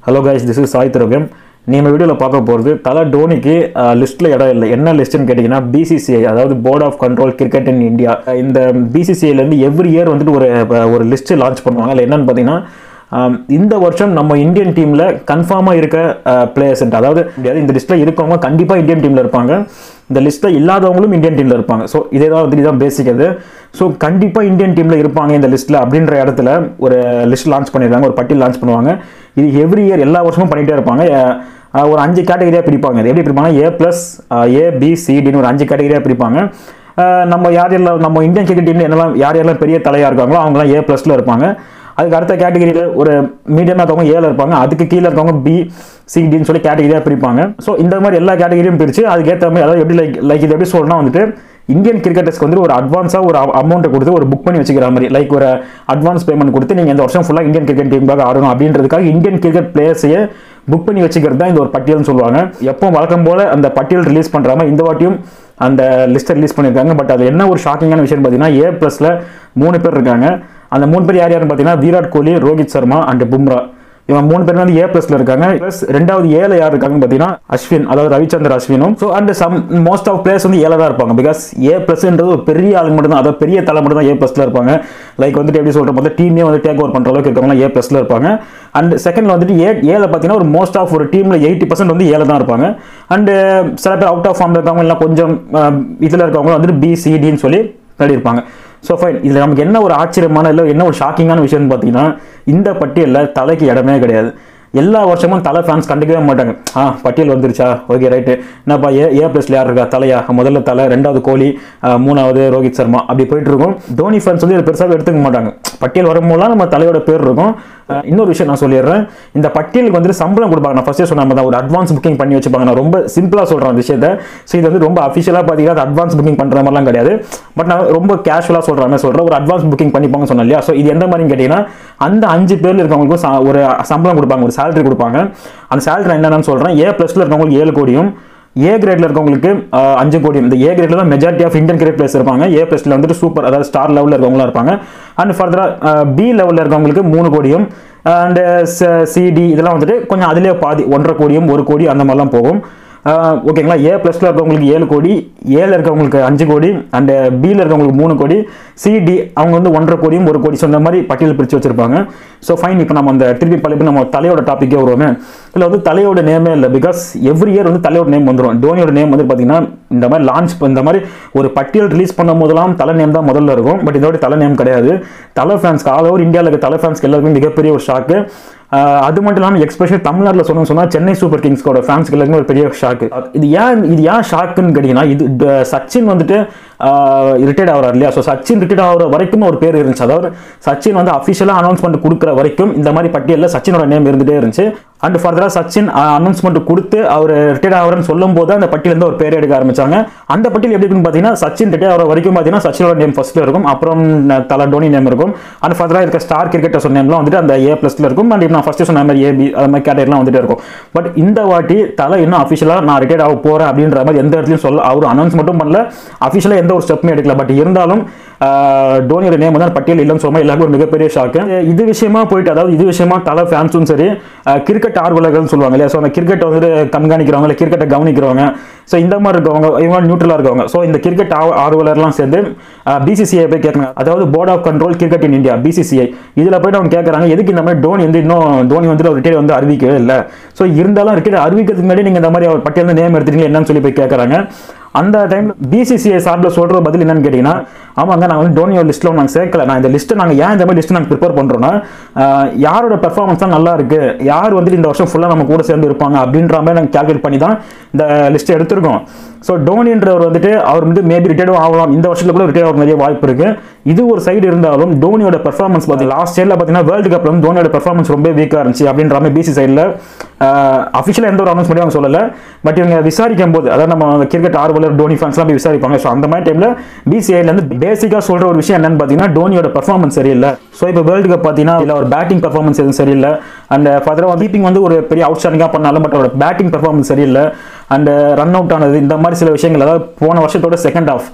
hello guys this is Sai Thiraviyam நம்ம வீடியோவில் பார்க்க போகிறது தலை டோனிக்கு லிஸ்ட்டில் இடம் இல்லை என்ன லிஸ்ட்டுன்னு கேட்டிங்கன்னா பிசிசிஐ அதாவது board of control cricket in India இந்த பிசிசிஐலேருந்து எவ்ரி இயர் வந்துட்டு ஒரு ஒரு லிஸ்ட்டு லான்ச் பண்ணுவாங்க அதில் என்னன்னு பார்த்தீங்கன்னா ஆம், இந்த வருஷம் நம்ம இந்தியன் டீமில் கன்ஃபார்மாக இருக்க பிளேயர்ஸ் அதாவது அதாவது இந்த லிஸ்ட்டில் இருக்கவங்க கண்டிப்பாக இந்தியன் டீமில் இருப்பாங்க இந்த லிஸ்ட்டில் இல்லாதவங்களும் இந்தியன் டீமில் இருப்பாங்க ஸோ இதே தான் வந்து இதுதான் பேசிக் அது ஸோ கண்டிப்பாக இந்தியன் டீமில் இருப்பாங்க இந்த லிஸ்ட்டில் அப்படின்ற இடத்துல ஒரு லிஸ்ட் லான்ச் பண்ணிடுறாங்க ஒரு பட்டியல் லான்ச் பண்ணுவாங்க இது எவ்ரி இயர் எல்லா வருஷமும் பண்ணிகிட்டே இருப்பாங்க அஹ் ஒரு அஞ்சு கேட்டகரியாக பிரிப்பாங்க இது எப்படி பிரிப்பாங்க ஏ ப்ளஸ் ஏ பி சிடின்னு ஒரு அஞ்சு கேட்டகரியாக பிரிப்பாங்க அஹ் நம்ம யார் யாரெல்லாம் நம்ம இந்தியன் கிரிக்கெட் டீமில் என்னெல்லாம் யார் யாரெல்லாம் பெரிய தலையாக இருக்காங்களோ அவங்களாம் ஏ ப்ளஸில் இருப்பாங்க அதுக்கு அடுத்த கேட்டகரியில் ஒரு மீடியமாக இருக்கவங்க ஏல இருப்பாங்க அதுக்கு கீழே இருக்கவங்க பி சிடின்னு சொல்லி கேட்டகரியாக பிரிப்பாங்க ஸோ இந்த மாதிரி எல்லா கேட்டகரியும் பிரித்து அதுக்கேற்ற மாதிரி அதாவது எப்படி லைக் லைக் இது எப்படி சொல்லணும்னா வந்துட்டு இந்தியன் கிரிக்கெட்டர்ஸ்க்கு வந்து ஒரு அட்வான்ஸாக ஒரு அமௌண்ட்டை கொடுத்து ஒரு புக் பண்ணி வச்சுக்கிற மாதிரி லைக் ஒரு அட்வான்ஸ் பேமெண்ட் கொடுத்து நீங்கள் இந்த வருஷம் ஃபுல்லாக இந்தியன் கிரிக்கெட் டீமுக்காக ஆடணும் அப்படின்றதுக்காக இந்தியன் கிரிக்கெட் பிளேயர்ஸையே புக் பண்ணி வச்சுக்கிறது தான் இந்த ஒரு பட்டியல்னு சொல்லுவாங்க எப்போ வழக்கம் போல் அந்த பட்டியல் ரிலீஸ் பண்ணுறாம இந்த வாட்டியும் அந்த லிஸ்ட்டை ரிலீஸ் பண்ணியிருக்காங்க பட் அது என்ன ஒரு ஷாக்கிங்கான விஷயம் பார்த்தீங்கன்னா ஏ ப்ளஸில் மூணு பேர் இருக்காங்க அந்த மூணு பேர் யார் யாருன்னு பார்த்தீங்கன்னா விராட் கோலி ரோஹித் சர்மா அண்ட் பும்ரா இவங்க மூணு பேர் வந்து ஏ பிளஸ்ல இருக்காங்க பிளஸ் ரெண்டாவது ஏல யார் இருக்காங்கன்னு பார்த்தீங்கன்னா அஸ்வின் அதாவது ரவிச்சந்தர் அஸ்வினும் so and some most of players வந்து ஏல தான் இருப்பாங்க பிகாஸ் ஏ பிளஸ்ன்றது ஒரு பெரிய ஆளுங்க மட்டும் தான் அதாவது பெரிய தலை மட்டும் தான் ஏ பிளஸ்ல இருப்பாங்க லைக் வந்துட்டு எப்படி சொல்ற போது டீமே வந்து டேக் ஓவர் பண்ற அளவுக்கு இருக்கவங்க ஏ பிளஸ்ல இருப்பாங்க அண்ட் செகண்ட்ல வந்துட்டு ஏ ஏல பார்த்தீங்கன்னா ஒரு மோஸ்ட் ஆஃப் ஒரு டீம்ல எயிட்டி பர்சன்ட் வந்து ஏல தான் இருப்பாங்க அண்ட் சில பேர் அவுட் ஆஃப் ஃபார்ம்ல இருக்கவங்க எல்லாம் கொஞ்சம் அஹ், இதுல இருக்கவங்க வந்துட்டு பி சிடின்னு சொல்லி விளையாடி இருப்பாங்க ஸோ ஃபைன் இதில் நமக்கு என்ன ஒரு ஆச்சரியமான இல்லை என்ன ஒரு ஷாக்கிங்கான விஷயம்னு பார்த்தீங்கன்னா இந்த பட்டியலில் தலைக்கு இடமே கிடையாது எல்லா வருஷமும் தலை ஃபேன்ஸ் கண்டுக்கவே மாட்டாங்க ஆ பட்டியல் வந்துருச்சா ஓகே ரைட்டு என்னப்பா ஏ ஏ ப்ளஸ்ல யார் இருக்கா தலையா முதல்ல தலை ரெண்டாவது கோலி ஆ, மூணாவது ரோஹித் சர்மா அப்படி போயிட்டு இருக்கும் தோனி ஃபேன்ஸ் வந்து இதை பெருசாக எடுத்துக்க மாட்டாங்க பட்டியல் வரும்போதெல்லாம் நம்ம தலையோட பேர் இருக்கும் ஆ, இன்னொரு விஷயம் நான் சொல்லிடுறேன் இந்த பட்டியலுக்கு வந்துட்டு சம்பளம் கொடுப்பாங்க நான் ஃபர்ஸ்டே சொன்ன மாதிரி தான் ஒரு அட்வான்ஸ் புக்கிங் பண்ணி வச்சுப்பாங்க நான் ரொம்ப சிம்பிளாக சொல்கிறேன் அந்த விஷயத்தை ஸோ இது வந்து ரொம்ப அஃபிஷியலாக பார்த்தீங்கன்னா அட்வான்ஸ் புக்கிங் பண்ணுற மாதிரிலாம் கிடையாது பட் நான் ரொம்ப கேஷுவலாக சொல்கிற மாதிரி சொல்கிறேன் ஒரு அட்வான்ஸ் புக்கிங் பண்ணிப்பாங்க சொன்னேன் இல்லையா ஸோ இது எந்த மாதிரின்னு கேட்டிங்கன்னா அந்த அஞ்சு பேர்ல இருக்கவங்களுக்கும் சா- ஒரு சம்பளம் கொடுப்பாங்க ஒரு salary கொடுப்பாங்க அந்த salary நான் என்னென்னு சொல்கிறேன் ஏ ப்ளஸில் இருக்கவங்களுக்கு ஏழு கோடியும் ஏ கிரேட்ல இருக்கவங்களுக்கு ஆஹ், அஞ்சு கோடி இந்த ஏ கிரேட்ல தான் majority of Indian grade players இருப்பாங்க ஏ பிளஸ்ல வந்துட்டு சூப்பர் அதாவது ஸ்டார் லெவலில் இருக்கவங்களாம் இருப்பாங்க அண்ட் ஃபர்தரா பி லெவலில் இருக்கவங்களுக்கு மூணு கோடியும் அண்ட் சிடி இதெல்லாம் வந்துட்டு கொஞ்சம் அதிலே பாதி ஒன்றரை கோடியும் ஒரு கோடி அந்த மாதிரிலாம் போகும் ஆஹ், ஓகேங்களா ஏ ப்ளஸில் இருக்கவங்களுக்கு ஏழு கோடி ஏல இருக்கவங்களுக்கு அஞ்சு கோடி அண்ட் பியில் இருக்கவங்களுக்கு மூணு கோடி சிடி அவங்க வந்து ஒன்றரை கோடியும் ஒரு கோடி சொன்ன மாதிரி பட்டியல் பிரித்து வச்சிருப்பாங்க ஸோ ஃபைன் இப்போ நம்ம அந்த திருப்பி பழைப்பு நம்ம தலையோட டாப்பிக்கே வருவோமே இதில் வந்து தலையோட நேமே இல்லை பிகாஸ் எவ்ரி இயர் வந்து தலையோட நேம் வந்துடும் டோனியோட நேம் வந்து பார்த்தீங்கன்னா இந்த மாதிரி லான்ச் இந்த மாதிரி ஒரு பட்டியல் ரிலீஸ் பண்ணும் போதெல்லாம் தலை நேம் தான் முதல்ல இருக்கும் பட் இதோட தலை நேம் கிடையாது தலை ஃபேன்ஸ்க்கு ஆல் ஓவர் இந்தியாவில் இருக்க தலை ஃபேன்ஸ்க்கு எல்லாருக்குமே மிகப்பெரிய ஒரு ஷாக்கு அது மட்டும் இல்லாமல் எக்ஸ்பெஷலி தமிழ்நாட்டில் சொல்லணும்னு சொன்னால் சென்னை சூப்பர் கிங்ஸ்க்கோட ஃபேன்ஸ்க்கு எல்லாருமே ஒரு பெரிய ஷாக்கு இது ஏன் இது ஏன் ஷாக்குன்னு கேட்டிங்கன்னா இது ட- சச்சின் வந்துட்டு ரிட்டையர்ட் ஆகிறார் இல்லையா ஸோ சச்சின் ரிட்டையர்ட் ஆகிற வரைக்கும் ஒரு பேர் இருந்துச்சு அதாவது சச்சின் வந்து அஃபிஷியலாக அனௌன்ஸ்மெண்ட் கொடுக்குற வரைக்கும் இந்த மாதிரி பட்டியலில் சச்சினோட நேம் இருந்துகிட்டே இருந்துச்சு அண்ட் ஃபர்தராக சச்சின் அனௌன்ஸ்மெண்ட் கொடுத்து அவர் ரிட்டையர்ட் ஆகிறன்னு சொல்லும் போது அந்த பட்டியலேருந்து ஒரு பேர் எடுக்க ஆரம்பிச்சாங்க அந்த பட்டியல் எப்படி இருக்குன்னு பார்த்தீங்கன்னா சச்சின் ரிட்டையர் ஆகிற வரைக்கும் பார்த்தீங்கன்னா சச்சினோட நேம் ஃபர்ஸ்ட்ல இருக்கும் அப்புறம் ந- தல டோனி நேம் இருக்கும் அண்ட் ஃபர்தராக இருக்க ஸ்டார் கிரிக்கெட்டர்ஸ் நேம்லாம் வந்துட்டு அந்த ஏ ப்ளஸ்ல இருக்கும் அண்ட் நான் ஃபர்ஸ்ட் சொன்ன மாதிரி ஏபி அது மாதிரி கேட்டகரிலாம் வந்துட்டு இருக்கும் பட் இந்த வாட்டி தலை இன்னும் அஃபிஷியலாக நான் ரிட்டையர் ஆக போகிறேன் அப்படின்ற மாதிரி எந்த இடத்துலையும் சொல்ல அவர் அனௌன்ஸ் மட்டும் பண்ணல அஃபிஷியலாக எந்த ஒரு ஸ்டெப்புமே எடுக்கல பட் இருந்தாலும் ஆஹ், டோனியோட நேம் வந்து அந்த பட்டியல் இல்லைன்னு சொல்லும்போது எல்லாருக்கும் ஒரு மிகப்பெரிய ஷாக்கு இது விஷயமா போயிட்டு அதாவது இது விஷயமா தலை ஃபேன்ஸும் சரி கிரிக்கெட் ஆர்வலர்கள்னு சொல்லுவாங்க இல்லையா ஸோ அந்த கிரிக்கெட் வந்து கண்காணிக்கிறவங்க இல்லை கிரிக்கெட்டை கவனிக்கிறவங்க ஸோ இந்த மாதிரி இருக்கவங்க இவங்க நியூட்ரலாக இருக்கவங்க ஸோ இந்த கிரிக்கெட் ஆர்வலர்லாம் சேர்ந்து பிசிசிஐ போய் கேட்குறாங்க அதாவது board of control cricket in India BCCI இதில் போயிட்டு அவங்க கேட்குறாங்க எதுக்கு இந்த மாதிரி டோனி வந்து இன்னும் டோனி வந்து ஒரு ரிட்டையர் வந்து அறிவிக்கவே இல்லை ஸோ இருந்தாலும் ரிட்டையர் அறிவிக்கிறதுக்கு முன்னாடி நீங்கள் இந்த மாதிரி அவர் பட்டியல் நேம் எடுத்துட்டீங்க என்னன்னு சொல்லி போய் கேட்குறாங்க அந்த டைம்ல பிசிசிஐ சார்பில் சொல்ற பதில் என்னன்னு கேட்டீங்கன்னா ஆமாங்க நான் வந்து டோனியோ லிஸ்ட்ல நாங்கள் சேர்க்கல நான் இந்த லிஸ்ட்டை நாங்கள் ஏன் இந்த மாதிரி லிஸ்ட் நாங்கள் ப்ரிப்பேர் பண்றோம்னா ஆஹ், யாரோட பெர்ஃபார்மன்ஸ் தான் நல்லா இருக்கு யார் வந்துட்டு இந்த வருஷம் ஃபுல்லாக நம்ம கூட சேர்ந்து இருப்பாங்க அப்படின்ற மாதிரி நாங்கள் கால்குலேட் பண்ணி தான் இந்த லிஸ்ட் எடுத்திருக்கோம் ஸோ டோனின்றவர் வந்துட்டு அவர் வந்து மேபி ரிட்டையர்டும் ஆகலாம் இந்த வருஷத்துல கூட ரிட்டையர் ஆக நிறைய வாய்ப்பு இருக்கு இது ஒரு சைடு இருந்தாலும் டோனியோட பெர்ஃபார்மன்ஸ் பார்த்து லாஸ்ட் இயர்ல பார்த்தீங்கன்னா வேர்ல்டு கப்ல வந்து டோனியோட பெர்ஃபார்மன்ஸ் ரொம்ப வீக்காக இருந்துச்சு அப்படின்ற மாதிரி பிசி சைடில் அஃபிஷியலாக எந்த ஒரு அனௌன்ஸ்மெண்ட்டும் அவங்க சொல்லலை பட் இவங்க விசாரிக்கும் போது அதாவது நம்ம கிரிக்கெட் ஆர்வலர் டோனி ஃபேன்ஸ்லாம் போய் விசாரிப்பாங்க ஸோ அந்த மாதிரி டைமில் பிசிஐல இருந்து பேசிக்காக சொல்ற ஒரு விஷயம் என்னன்னு பார்த்தீங்கன்னா டோனியோட பெர்ஃபார்மன்ஸ் சரியில்லை ஸோ இப்போ வேர்ல்டு கப் பார்த்தீங்கன்னா இல்லை ஒரு பேட்டிங் பெர்ஃபார்மன்ஸ் எதுவும் சரியில்லை அண்ட் ஃபர்தராக கீப்பிங் வந்து ஒரு பெரிய அவுட் ஸ்டாண்டிங்காக பண்ணாலும் பட் அவரோட பேட்டிங் பெர்ஃபார்மன்ஸ் சரியில்லை அண்ட் ரன் அவுட் ஆனது இந்த மாதிரி சில விஷயங்கள் அதாவது போன வருஷத்தோட செகண்ட் ஆஃப்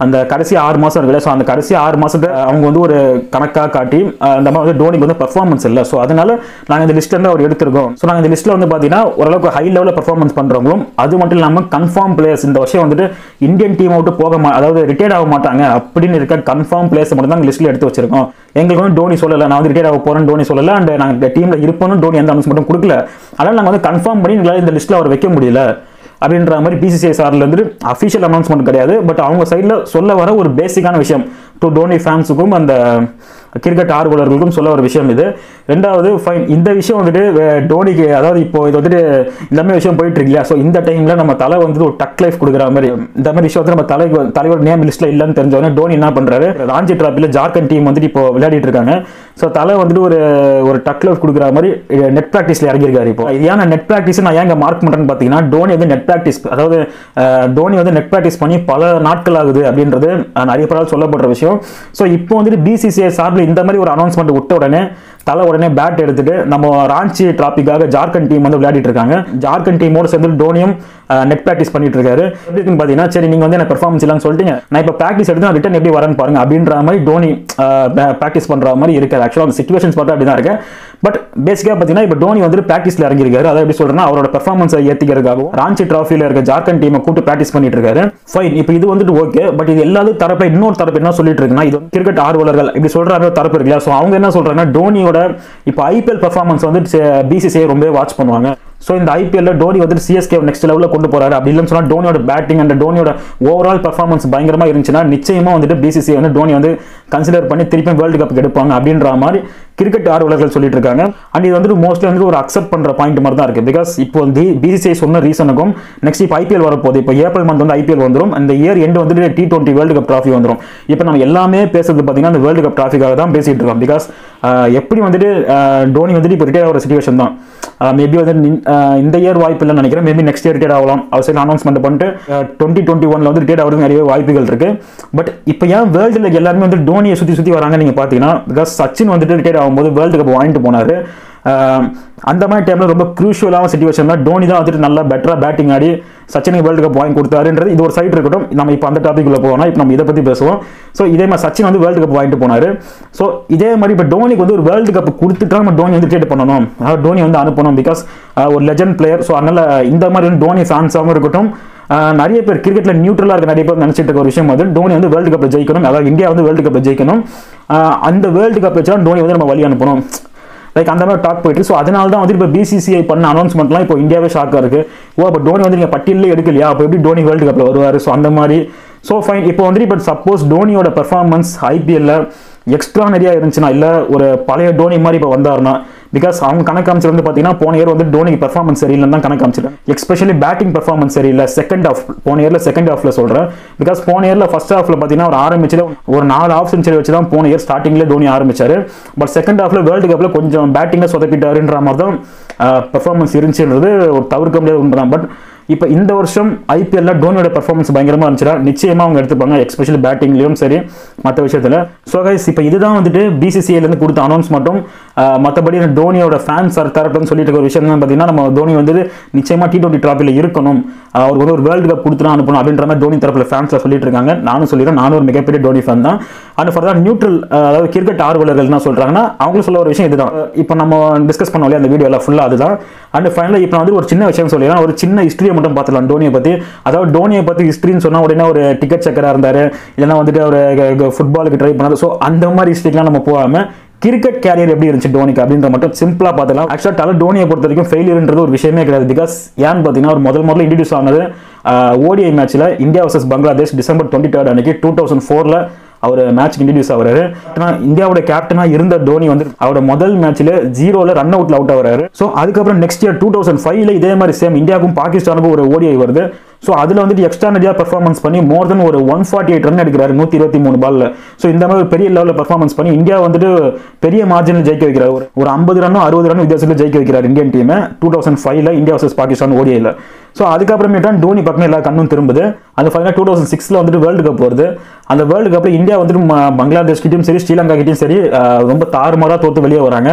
அந்த கடைசி ஆறு மாதம் இருக்குல்ல ஸோ அந்த கடைசி ஆறு மாதத்தை அவங்க வந்து ஒரு கணக்காக காட்டி அஹ், இந்த மாதிரி வந்து டோனிக்கு வந்து பெர்ஃபார்மன்ஸ் இல்லை ஸோ அதனால நாங்கள் இந்த லிஸ்ட்ல இருந்து அவர் எடுத்திருக்கோம் ஸோ நாங்கள் இந்த லிஸ்ட்டில் வந்து பார்த்தீங்கன்னா ஓரளவுக்கு ஹை லெவலில் பெர்ஃபார்மன்ஸ் பண்ணுறவங்களும் அது மட்டும் இல்லாமல் கன்ஃபார்ம் பிளேயர்ஸ் இந்த வருஷம் வந்துட்டு இந்தியன் டீம் விட்டு போக மா அதாவது ரிட்டையர்ட் ஆக மாட்டாங்க அப்படின்னு இருக்க கன்ஃபார்ம் பிளேயர்ஸ் மட்டும் தான் லிஸ்ட்டில் எடுத்து வச்சிருக்கோம் எங்களுக்கு வந்து டோனி சொல்லலை நான் வந்து ரிட்டையர் ஆக போகிறேன் டோனி சொல்லலை அண்ட் நாங்கள் டீமில் இருப்போம்னு டோனி எந்த அனௌன்ஸ்மெண்ட்டும் கொடுக்கல அதனால் நாங்கள் வந்து கன்ஃபார்ம் பண்ணி எங்களால் இந்த லிஸ்ட்டில் அவர் வைக்க முடியல அப்படின்ற மாதிரி பிசிசிஐ சார்ல இருந்து அஃபிஷியல் அனௌன்ஸ்மெண்ட் கிடையாது பட் அவங்க சைடில் சொல்ல வர ஒரு பேசிக்கான விஷயம் டு டோனி ஃபேன்ஸுக்கும் அந்த கிரிக்கெட் ஆர்வலர்களுக்கும் சொல்ல ஒரு விஷயம் இது ரெண்டாவது ஃபைன் இந்த விஷயம் வந்துட்டு வே- டோனிக்கு அதாவது இப்போ இது வந்துட்டு இந்த மாதிரி விஷயம் போயிட்டு இருக்கு இல்லையா ஸோ இந்த டைம்ல நம்ம தலை வந்து ஒரு டக் லைஃப் கொடுக்குற மாதிரி இந்த மாதிரி விஷயம் வந்து நம்ம தலை தலைவர் நேம் லிஸ்ட்ல இல்லைன்னு தெரிஞ்சவொடனே டோனி என்ன பண்றாரு ராஞ்சி டிராப்பில் ஜார்க்கண்ட் டீம் வந்துட்டு இப்போ விளையாடிட்டு இருக்காங்க ஸோ தலை வந்துட்டு ஒரு ஒரு டக் லைஃப் கொடுக்குற மாதிரி நெட் ப்ராக்டிஸ்ல இறங்கியிருக்காரு இப்போ இது ஏன் நெட் ப்ராக்டிஸ் நான் ஏங்க மார்க் பண்றேன்னு பார்த்தீங்கன்னா டோனி வந்து நெட் ப்ராக்டிஸ் அதாவது அஹ், டோனி வந்து நெட் ப்ராக்டிஸ் பண்ணி பல நாட்கள் ஆகுது அப்படின்றது அஹ், நிறைய பேரால் சொல்லப்படுற விஷயம் ஸோ இப்போ வந்துட்டு பிசிசிஐ சார்பில் இந்த மாதிரி ஒரு அனௌன்ஸ்மெண்ட் விட்ட உடனே தலை உடனே பேட் எடுத்துட்டு நம்ம ராஞ்சி டிராபிக்காக ஜார்க்கண்ட் டீம் வந்து விளையாடிட்டு இருக்காங்க ஜார்க்கண்ட் டீமோட சேர்ந்து டோனியும் நெட் ப்ராக்டிஸ் பண்ணிட்டு இருக்காரு எப்படி இருக்குன்னு பார்த்தீங்கன்னா சரி நீங்க வந்து எனக்கு பெர்ஃபார்மன்ஸ் இல்லைன்னு சொல்லிட்டீங்க நான் இப்போ ப்ராக்டிஸ் எடுத்து நான் ரிட்டன் எப்படி வரேன்னு பாருங்க அப்படின்ற மாதிரி டோனி ப்ராக்டிஸ் பண்ற மாதிரி இருக்காரு ஆக்சுவலாக அந்த சுச்சுவேஷன்ஸ் பார்த்தா அப்படி தான் இருக்கு பட் பேசிக்காக பார்த்தீங்கன்னா இப்போ டோனி வந்து ப்ராக்டிஸ்ல இறங்கியிருக்காரு அதை எப்படி சொல்றேன்னா அவரோட பெர்ஃபார்மன்ஸை ஏற்றிக்கிறதுக்காகவும் ராஞ்சி டிராஃபியில் இருக்க ஜார்க்கண்ட் டீமை கூப்பிட்டு ப்ராக்டிஸ் பண்ணிட்டு இருக்காரு ஃபைன் இப்போ இது வந்துட்டு ஓகே பட் இது எல்லாத்துக்கும் தரப்ப இன்னொரு தரப்பு என்ன சொல்லிட்டு இருக்குன்னா இது கிரிக்கெட் ஆர்வலர்கள் இப்படி சொல்றாங்க தரப்பு இருக்கு ஸோ அவங்க என்ன சொல்றாங்கன்னா டோனியோட இப்போ ஐபிஎல் பெர்ஃபார்மன்ஸ் வந்து பிசிசிஐ ரொம்ப வாட்ச் பண்ணுவாங்க ஸோ இந்த ஐபிஎல்ல டோனி வந்துட்டு சிஎஸ்கே நெக்ஸ்ட் லெவலில் கொண்டு போறாரு அப்படி இல்லைன்னு சொன்னா டோனியோட பேட்டிங் அண்ட் டோனியோட ஓவரால் பெர்ஃபார்மன்ஸ் பயங்கரமா இருந்துச்சுன்னா நிச்சயமா வந்துட்டு பிசிசிஐ வந்து டோனி வந்து கன்சிடர் பண்ணி திருப்பி வேர்ல்டு கப் எடுப்பாங்க அப்படின்ற மாதிரி கிரிக்கெட் ஆர்வலர்கள் சொல்லிட்டு இருக்காங்க அண்ட் இது வந்து மோஸ்ட்லி வந்து ஒரு அக்செப்ட் பண்ற பாயிண்ட் மாதிரி தான் இருக்கு பிகாஸ் இப்போ வந்து பிசிசிஐ சொன்ன ரீசனுக்கும் நெக்ஸ்ட் இப்போ ஐபிஎல் வரப்போகுது இப்போ ஏப்ரல் மந்த் வந்து ஐபிஎல் வந்துடும் அந்த இயர் எண்ட் வந்துட்டு T twenty world cup trophy வந்துடும் இப்போ நம்ம எல்லாமே பேசுறது பார்த்தீங்கன்னா அந்த வேர்ல்டு கப் ட்ராஃபிக்காக தான் பேசிட்டு இருக்கோம் பிகாஸ் எப்படி வந்துட்டு அஹ், டோனி வந்துட்டு இப்போ ரிட்டையர் ஆகிற சுச்சுவேஷன் தான் மேபி வந்து நின்- அஹ், இந்த இயர் வாய்ப்பு இல்லைன்னு நினைக்கிறேன் மேபி நெக்ஸ்ட் இயர் ரிட்டையர் ஆகலாம் அவர் சைடு அனௌன்ஸ்மெண்ட் பண்ணிட்டு டுவெண்ட்டி டுவெண்ட்டி ஒன்ல வந்து ரிட்டையர் ஆகிறதுக்கு நிறைய வாய்ப்புகள் இருக்கு பட் இப்போ ஏன் வேர்ல்டில் எல்லாருமே வந்து டோனியை சுற்றி சுற்றி வராங்க நீங்கள் பார்த்தீங்கன்னா பிகாஸ் சச்சின் வந்துட்டு ரிட்டையர் ஆகும்போது வேர்ல்டு கப் வாங்கிட்டு போனாரு அஹ், அந்த மாதிரி டைமில் ரொம்ப க்ரூஷியலான சுச்சுவேஷன் தான் டோனி தான் வந்துட்டு நல்லா பெட்டராக பேட்டிங் ஆடி சச்சினுக்கு வேர்ல்டு கப் வாங்கி கொடுத்தாருன்றது இது ஒரு சைடு இருக்கட்டும் நம்ம இப்போ அந்த டாபிக் உள்ள போவோம் இப்போ நம்ம இதை பற்றி பேசுவோம் ஸோ இதே மாதிரி சச்சின் வந்து வேர்ல்டு கப் வாங்கிட்டு போனாரு ஸோ இதே மாதிரி இப்போ டோனிக்கு வந்து ஒரு வேர்ல்டு கப் கொடுத்துட்டா நம்ம டோனி வந்து ட்ரேட் பண்ணணும் அதாவது டோனி வந்து அனுப்பணும் பிகாஸ் ஒரு லெஜண்ட் பிளேயர் ஸோ அதனால இந்த மாதிரி வந்து டோனி ஃபேன்ஸாகவும் இருக்கட்டும் ஆஹ் நிறைய பேர் கிரிக்கெட்ல நியூட்ரலா இருக்க நிறைய பேர் நினைச்சிட்டு இருக்க ஒரு விஷயம் வந்து டோனி வந்து வேர்ல்டு கப்ல ஜெயிக்கணும் அதாவது இந்தியா வந்து வேர்ல்டு கப்ல ஜெயிக்கணும் ஆஹ் அந்த வேர்ல்டு கப் வச்சா டோனி வந்து நம்ம வழி அனுப்பணும் லைக் அந்த மாதிரி டாக் போயிட்டு ஸோ அதனால தான் வந்து இப்போ பிசிசிஐ பண்ண அனௌன்ஸ்மெண்ட்லாம் இப்போ இந்தியாவே ஷாக்காக இருக்கு ஓ அப்போ டோனி வந்து நீங்கள் பட்டியலே எடுக்கலையா அப்போ எப்படி டோனி வேர்ல்டு கப்பில் வருவார் ஸோ அந்த மாதிரி ஸோ ஃபைன் இப்போ வந்துட்டு இப்போ சப்போஸ் டோனியோட பெர்ஃபார்மன்ஸ் ஐபிஎல்ல எக்ஸ்ட்ரா நிறையா இருந்துச்சுன்னா இல்லை ஒரு பழைய டோனி மாதிரி இப்போ வந்தாருன்னா பிகாஸ் அவங்க கணக்கு அமைச்சர் வந்து பார்த்தீங்கன்னா போன இயர் வந்து டோனிக்கு பெர்ஃபார்மன்ஸ் சரியில்லைன்னு தான் கணக்கு அமைச்சிருக்கேன் எஸ்பெஷலி பேட்டிங் பெர்ஃபார்மன்ஸ் சரியில்லை செகண்ட் ஆஃப் போன இயர்ல செகண்ட் ஹாஃப்ல சொல்றேன் பிகாஸ் போன இயர்ல ஃபர்ஸ்ட் ஹாஃப்ல பார்த்தீங்கன்னா ஒரு ஆரம்பிச்சது ஒரு நாலு ஆஃப் செஞ்சுரி வச்சு தான் போன இயர் ஸ்டார்டிங்ல டோனி ஆரம்பிச்சாரு பட் செகண்ட் ஹாஃப்ல வேர்ல்டு கப்ல கொஞ்சம் பேட்டிங்ல சொதப்பிட்டாருன்ற மாதிரி தான் பெர்ஃபார்மன்ஸ் இருந்துச்சுன்றது ஒரு தவிர்க்க முடியாத உண்மை தான் பட் இப்போ இந்த வருஷம் ஐபிஎல்ல டோனியோட பெர்ஃபார்மன்ஸ் பயங்கரமா இருந்துச்சுன்னா நிச்சயமா அவங்க எடுத்துப்பாங்க எஸ்பெஷலி பேட்டிங்லயும் சரி மற்ற விஷயத்துல ஸோ கைஸ் இப்போ இதுதான் வந்துட்டு பிசிசிஐல இருந்து கொடுத்த அனௌன்ஸ் மட்டும் மற்றபடி டோனியோட ஃபேன்ஸ் தரப்புன்னு சொல்லிட்டு இருக்க ஒரு விஷயம் என்ன பார்த்தீங்கன்னா நம்ம டோனி வந்து நிச்சயமா டி டுவெண்ட்டி டிராஃபியில் இருக்கணும் ஆஹ் அவருக்கு வந்து ஒரு வேர்ல்டு கப் கொடுத்து தான் அனுப்பணும் அப்படின்ற மாதிரி டோனி தரப்புல ஃபேன்ஸ்ல சொல்லிட்டு இருக்காங்க நானும் சொல்லிடுறேன் நானும் ஒரு மிகப்பெரிய டோனி ஃபேன் தான் அண்ட் ஃபர்தர் நியூட்ரல் அதாவது கிரிக்கெட் ஆர்வலர்கள் என்ன சொல்றாங்கன்னா அவங்களும் சொல்ல ஒரு விஷயம் இதுதான் இப்போ நம்ம டிஸ்கஸ் பண்ணோம் இல்லையா அந்த வீடியோல ஃபுல்லாக அதுதான் அண்ட் ஃபைனலாக இப்போ வந்து ஒரு சின்ன விஷயம் சொல்லிடுறேன் ஒரு சின்ன ஹிஸ்ட்ரியை மட்டும் பார்த்துக்கலாம் டோனியை பற்றி அதாவது டோனியை பற்றி ஹிஸ்ட்ரின்னு சொன்னால் உடனே ஒரு டிக்கெட் செக்கராக இருந்தார் இல்லைன்னா வந்துட்டு அவர் ஃபுட்பாலுக்கு ட்ரை பண்ணாரு ஸோ அந்த மாதிரி ஹிஸ்ட்ரிக்கெலாம் நம்ம போகாமல் கிரிக்கெட் கேரியர் எப்படி இருந்துச்சு டோனிக்கு அப்படின்ற மட்டும் சிம்பிளா பார்த்தலாம் ஆக்சுவலாக தலை டோனியை பொறுத்த வரைக்கும் ஃபெயிலியர்ன்றது ஒரு விஷயமே கிடையாது பிகாஸ் ஏன்னு பார்த்தீங்கன்னா ஒரு முதல் முதல்ல இன்ட்ரடியூஸ் ஆனது ஓடிஐ மேட்ச்ல India versus Bangladesh December twenty third அன்னைக்கு டூ தௌசண்ட் ஃபோரில் அவர் மேட்ச் இன்ட்ரடியூஸ் ஆகிறாரு ஆனால் இந்தியாவோட கேப்டனா இருந்த டோனி வந்து அவரோட முதல் மேட்ச்ல ஜீரோல ரன் அவுட்ல அவுட் ஆகிறாரு ஸோ அதுக்கப்புறம் நெக்ஸ்ட் இயர் டூ தௌசண்ட் ஃபைவ்ல இதே மாதிரி சேம் இந்தியாவுக்கும் பாகிஸ்தானுக்கும் ஒரு ஓடிஐ வருது ஸோ அதில் வந்துட்டு எக்ஸ்ட்ரா நிறையா பர்ஃபார்மன்ஸ் பண்ணி மோர் தென் ஒரு ஒன் ஃபார்ட்டி எயிட் ரன் எடுக்கிறாரு நூற்றி இருபத்தி மூணு பால்ல ஸோ இந்த மாதிரி ஒரு பெரிய லெவலில் பர்ஃபார்மன்ஸ் பண்ணி இந்தியா வந்துட்டு பெரிய மார்ஜினில் ஜெயிக்க வைக்கிறார் ஒரு ஒரு ஐம்பது ரன்னும் அறுபது ரன் வித்தியாசத்தில் ஜெயிக்க வைக்கிறார் இந்தியன் டீமை டூ தௌசண்ட் ஃபைவ்ல இந்தியா வர்சஸ் பாகிஸ்தான் ஓடிஐல ஸோ அதுக்கப்புறமேட்டா டோனி பக்கம் எல்லா கண்ணும் திரும்புது அந்த ஃபைனலாக டூ தௌசண்ட் சிக்ஸில் வந்துட்டு வேர்ல்டு கப் வருது அந்த வேர்ல்டு கப்பில் இந்தியா வந்துட்டு ம- பங்களாதேஷ் கிட்டயும் சரி ஸ்ரீலங்கா கிட்டயும் சரி ஆஹ் ரொம்ப தாறுமாறாக தோத்து வெளியே வராங்க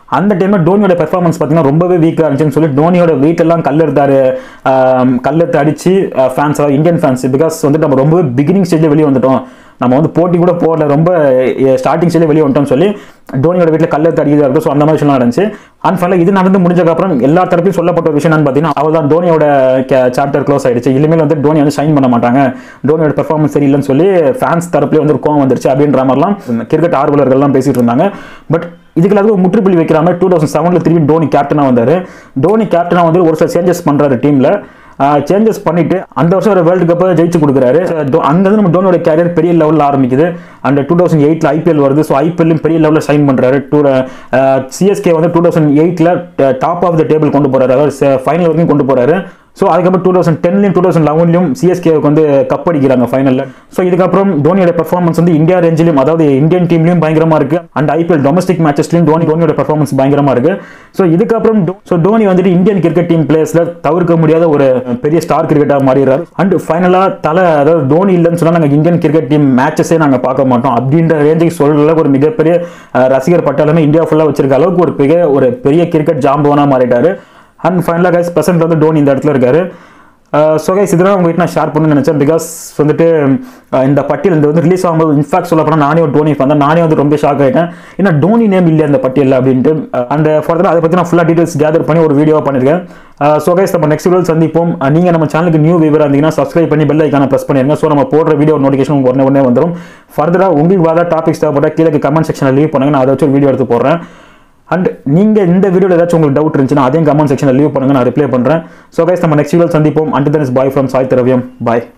அந்த டைமில் டோனியோட பெர்ஃபார்மன்ஸ் பார்த்தீங்கன்னா ரொம்பவே வீக்காக இருந்துச்சுன்னு சொல்லி டோனியோட வீட்டெல்லாம் கல் எடுத்தாரு ஆம், கல் எடுத்து அடிச்சு ஃபேன்ஸ் அதாவது இந்தியன் ஃபேன்ஸ் பிகாஸ் வந்துட்டு நம்ம ரொம்பவே பிகினிங் ஸ்டேஜில் வெளியே வந்துட்டோம் நம்ம வந்து போட்டி கூட போடல ரொம்ப ஸ்டார்டிங் ஸ்டேஜில் வெளியே வந்துட்டோம்னு சொல்லி டோனியோட வீட்டில் கல் எடுத்து அடிக்கிறதா இருக்கும் ஸோ அந்த மாதிரி விஷயம் இருந்துச்சு அண்ட் ஃபைனலாக இது நடந்து முடிஞ்சதுக்கப்புறம் எல்லா தரப்பையும் சொல்லப்பட்ட ஒரு விஷயம் என்னன்னு பார்த்தீங்கன்னா அவள் தான் டோனியோட சாப்டர் க்ளோஸ் ஆயிடுச்சு இனிமேல் வந்து டோனி வந்து ஷைன் பண்ண மாட்டாங்க டோனியோட பெர்ஃபார்மன்ஸ் சரியில்லைன்னு சொல்லி ஃபேன்ஸ் தரப்புலேயே வந்து ஒரு கோவம் வந்துருச்சு அப்படின்ற மாதிரிலாம் கிரிக்கெட் ஆர்வலர்கள்லாம் பேசிட்டு இருந்தாங்க பட் இதுக்கு எல்லாத்துக்கும் முற்றுப்புள்ளி வைக்கிற மாதிரி டூ தௌசண்ட் செவனில் திரும்பி டோனி கேப்டனாக வந்தார் டோனி கேப்டனாக வந்து ஒரு சில சேஞ்சஸ் பண்ணுறாரு டீமில் சேஞ்சஸ் பண்ணிட்டு அந்த வருஷம் ஒரு வேர்ல்டு கப்பை ஜெயிச்சு கொடுக்குறாரு அங்கேருந்து நம்ம டோனியோட கேரியர் பெரிய லெவலில் ஆரம்பிக்குது அண்ட் டூ தௌசண்ட் எயிட்டில் ஐபிஎல் வருது ஸோ ஐபிஎல்லும் பெரிய லெவலில் சைன் பண்ணுறாரு டூ சிஎஸ்கே வந்து டூ தௌசண்ட் எயிட்டில் டாப் ஆஃப் த டேபிள் கொண்டு போகிறாரு அதாவது ஃபைனல் வரைக்கும் கொண்டு போகிறாரு ஸோ அதுக்கப்புறம் டூ தௌசண்ட் டென்லையும் டூ தௌசண்ட் லெவன்லையும் சிஎஸ்கேவுக்கு வந்து கப் அடிக்கிறாங்க ஃபைனலில் ஸோ இதுக்கப்புறம் டோனியோட பெர்ஃபார்மன்ஸ் வந்து இந்தியா ரேஞ்சிலையும் அதாவது இந்தியன் டீம்லையும் பயங்கரமாக இருக்கு அண்ட் ஐபிஎல் டொமஸ்டிக் மேட்சஸ்லையும் டோனி டோனியோட பெர்ஃபார்மன்ஸ் பயங்கரமாக இருக்கு ஸோ இதுக்கப்புறம் ஸோ டோனி வந்துட்டு இந்தியன் கிரிக்கெட் டீம் பிளேயர்ஸில் தவிர்க்க முடியாத ஒரு பெரிய ஸ்டார் கிரிக்கெட்டாக மாறிடுறாரு அண்ட் ஃபைனலாக தலை அதாவது டோனி இல்லைன்னு சொன்னால் நாங்கள் இந்தியன் கிரிக்கெட் டீம் மேட்சஸே நாங்கள் பார்க்க மாட்டோம் அப்படின்ற ரேஞ்சுக்கு சொல்கிற அளவுக்கு ஒரு மிகப்பெரிய அஹ், ரசிகர் பட்டாலுமே இந்தியா ஃபுல்லாக வச்சிருக்க அளவுக்கு ஒரு பெரிய ஒரு பெரிய கிரிக்கெட் ஜாம்பவனாக மாறிட்டாரு அண்ட் ஃபைனலாக கைஸ் பிரசன்ட் வந்து டோனி இந்த இடத்துல இருக்காரு ஸோ கைஸ் இதெல்லாம் உங்ககிட்ட நான் ஷேர் பண்ணணும்னு நினச்சேன் பிகாஸ் வந்துட்டு அஹ், இந்த பட்டியல் இந்த வந்து ரிலீஸ் ஆகும்போது இன்ஃபேக்ட் சொல்ல போனால் நானே ஒரு டோனி fan தான் நானே வந்து ரொம்ப ஷாக் ஆகிட்டேன் ஏன்னா டோனி நேம் இல்லை அந்த பட்டியலில் அப்படின்ட்டு அண்ட் ஃபர்தராக அதை பற்றி நான் ஃபுல்லாக டீட்டெயில்ஸ் கேதர் பண்ணி ஒரு வீடியோ பண்ணியிருக்கேன் ஸோ கைஸ் நம்ம நெக்ஸ்ட் வீடியோ சந்திப்போம் நீங்கள் நம்ம சேனலுக்கு நியூ வியூவராக இருந்தீங்கன்னா சப்ஸ்கிரைப் பண்ணி பெல் ஐக்கான ப்ரெஸ் பண்ணிருங்க ஸோ நம்ம போடுற வீடியோ நோட்டிஃபிகேஷன் உடனே உடனே வந்துடும் ஃபர்தராக உங்களுக்கு வேறு டாபிக்ஸ் தேவைப்பட்டால் கீழே கமெண்ட் செக்ஷனில் லீவ் பண்ணுங்க நான் அதை வச்சு ஒரு வீடியோ எடுத்து போடுறேன் அண்ட் நீங்கள் இந்த வீடியோவில் ஏதாச்சும் உங்களுக்கு டவுட் இருந்துச்சுன்னா அதையும் கமெண்ட் செக்ஷனில் லீவ் பண்ணுங்க நான் ரிப்ளை பண்ணுறேன் ஸோ கைஸ் நம்ம நெக்ஸ்ட் வீடியோ சந்திப்போம் and then is bye from Sai Thiraviyam bye